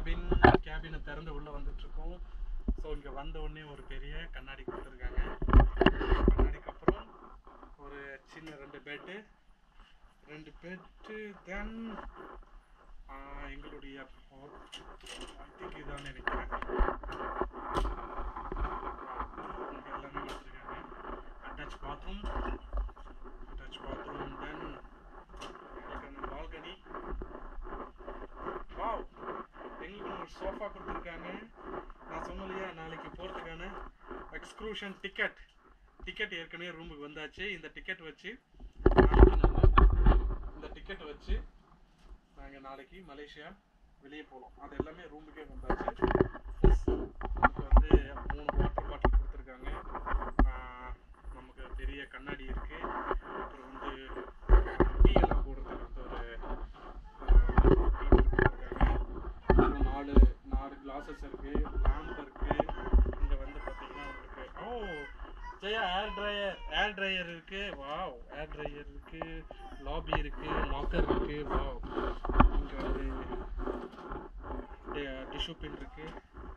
Cabin கேபினை திறந்து உள்ள வந்துட்டு இருக்கோம் ஸோ இங்க வந்த உடனே ஒரு பெரிய கண்ணாடி கொடுத்துருக்காங்க கண்ணாடிக்கு அப்புறம் ஒரு சின்ன ரெண்டு பெட்டு ரெண்டு பெட்டு தென் எங்களுடைய ஐ திங்க் இதான் நினைக்கிறேன் இங்க எல்லாமே கொடுத்துருக்காங்க attach bathroom attach bathroom then எங்களுக்கு பால்கனி வாவ் எங்களுக்கு ஒரு சோஃபா கொடுத்துருக்காங்க நான் சொன்னேன் இல்லையா நாளைக்கு போகிறதுக்கான எக்ஸ்க்ரூஷன் டிக்கெட் டிக்கெட் ஏற்கனவே ரூமுக்கு வந்தாச்சு இந்த டிக்கெட் வச்சு நாளைக்கு நம்ம இந்த டிக்கெட் வச்சு நாங்கள் நாளைக்கு மலேசியா வெளியே போகலாம் அது எல்லாமே ரூமுக்கே வந்தாச்சு Plus, நமக்கு வந்து மூணு வாட்டர் பாட்டில் கொடுத்துருக்காங்க ஆஹ், நமக்கு பெரிய கண்ணாடி இருக்கு அப்புறம் வந்து டீ எல்லாம் போடுறதுக்கு வந்து ஒரு ஆஹ், டீ கொடுத்துருக்காங்க அப்புறம் நாலு நாலு கிளாஸஸ் இருக்கு லேம்ப் இருக்கு இங்க வந்து பாத்தீங்கன்னா உங்களுக்கு ஓ ஜெயா ஏர் ட்ரையர் ஏர் ட்ரையர் இருக்கு வாவ் ஏர் ட்ரையர் இருக்கு லாபி இருக்கு லாக்கர் இருக்கு வாவ் இங்க வந்து டிஷ்யூ பின் இருக்கு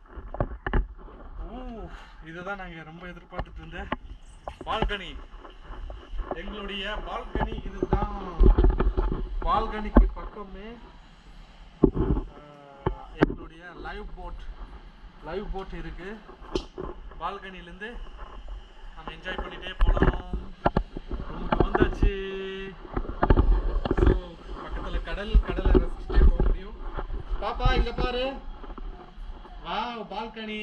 ஓ இதுதான் நாங்க ரொம்ப எதிர்பார்த்துட்டு இருந்த பால்கனி எங்களுடைய பால்கனி இதுதான் பால்கனிக்கு பக்கமே ஆஹ், எங்களுடைய லைவ் போட் லைவ் போட் இருக்கு பால்கனிலேருந்து நம்ம என்ஜாய் பண்ணிட்டே போகலாம் ரூமுக்கு வந்தாச்சு ஸோ பக்கத்தில் கடல் கடலை ரசிச்சுட்டே போக முடியும் பாப்பா இங்க பாரு வா பால்கனி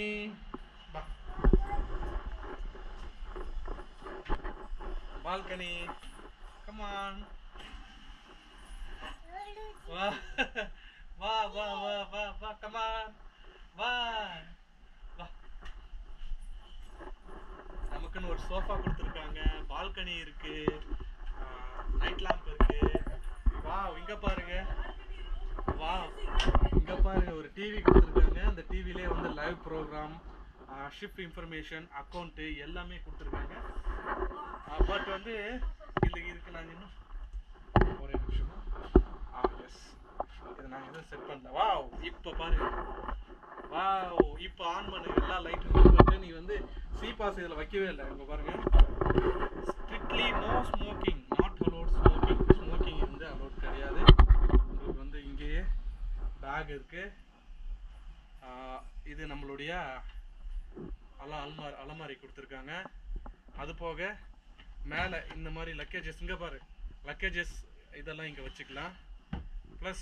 பால்கனி கமான் வா வா வா வா வா வா கமான் வா வா நமக்குன்னு ஒரு சோஃபா கொடுத்துருக்காங்க பால்கனி இருக்கு நைட் லேம்ப் இருக்கு வா இங்க பாருங்க வா இங்க பாருங்க ஒரு டிவி கொடுத்துருக்காங்க அந்த டிவிலே வந்து live program shift information account எல்லாமே கொடுத்துருக்காங்க பட் வந்து இது இதுக்கு நாங்கள் இன்னும் ஒரே நிமிஷமா ஆ எஸ் இது நாங்கள் எதுவும் செட் பண்ணல வாவ் இப்போ பாருங்க வாவ் இப்போ ஆன் பண்ணுங்க எல்லா லைட்டும் போட்டு நீ வந்து சி பாஸ் இதில் வைக்கவே இல்லை இங்கே பாருங்க strictly no smoking not allowed smoking smoking வந்து அலோட் கிடையாது உங்களுக்கு வந்து இங்கேயே பேக் இருக்கு ஆஹ் இது நம்மளுடைய அல அலமாரி அலமாரி கொடுத்துருக்காங்க அது போக மேலே இந்த மாதிரி லக்கேஜஸ் இங்கே பாரு லக்கேஜஸ் இதெல்லாம் இங்கே வச்சுக்கலாம் ப்ளஸ்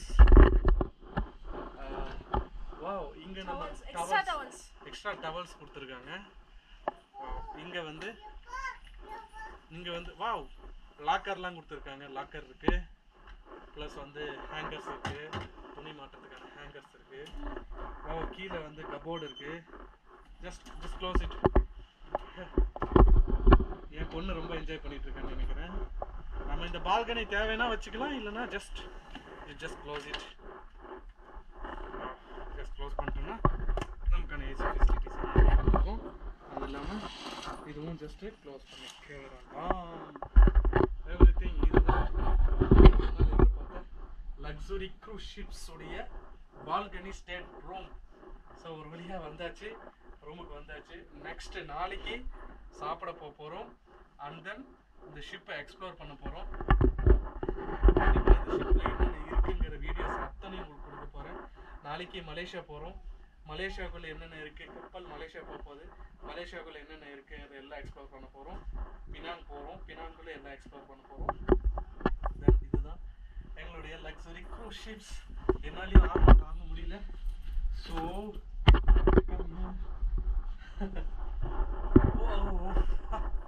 வாவ் இங்கே நம்ம Towels, extra towels. Extra towels கொடுத்துருக்காங்க இங்கே வந்து இங்கே வந்து வாவ் லாக்கர்லாம் கொடுத்துருக்காங்க லாக்கர் இருக்கு ப்ளஸ் வந்து ஹேங்கர்ஸ் இருக்கு துணி மாட்டுறதுக்கான ஹேங்கர்ஸ் இருக்கு வாவ் கீழே வந்து கபோர்டு இருக்கு ஜஸ்ட் ஜஸ்ட் க்ளோஸ் இட் என் பொண்ணு ரொம்ப என்ஜாய் பண்ணிட்டு இருக்கான்னு நினைக்கிறேன் நம்ம இந்த பால்கனி தேவைன்னா வச்சுக்கலாம் இல்லைன்னா just just close it just close பண்ணிட்டோம்னா நமக்கான ஏசி ஃபெசிலிட்டிஸ் இருக்கும் அது இல்லாமல் இதுவும் ஜஸ்ட்டு க்ளோஸ் பண்ணிக்கலாம் எவ்ரி திங் இதுதான் லக்ஸுரி க்ரூஸ் ஷிப்ஸ் உடைய பால்கனி ஸ்டேட் ரூம் ஸோ ஒரு வழியாக வந்தாச்சு ரூமுக்கு வந்தாச்சு நெக்ஸ்ட் நாளைக்கு சாப்பிட போக போகிறோம் அண்ட் தென் இந்த ஷிப்பை எக்ஸ்ப்ளோர் பண்ண போகிறோம் கண்டிப்பாக இந்த ஷிப்பில் என்னென்ன இருக்குங்கிற வீடியோஸ் அத்தனையும் உங்களுக்கு கொடுக்க போகிறேன் நாளைக்கு மலேசியா போகிறோம் மலேசியாவுக்குள்ள என்னென்ன இருக்குது கப்பல் மலேசியா போக போகுது மலேசியாவுக்குள்ள என்னென்ன இருக்குது அதை எல்லாம் எக்ஸ்ப்ளோர் பண்ண போகிறோம் பினாங் போகிறோம் பினாங்குள்ள எல்லாம் எக்ஸ்ப்ளோர் பண்ண போகிறோம் தென் இதுதான் எங்களுடைய லக்ஸரி க்ரூஸ் ஷிப்ஸ் என்னாலையும் ஆர்வம் தாங்க முடியல ஸோ ஓ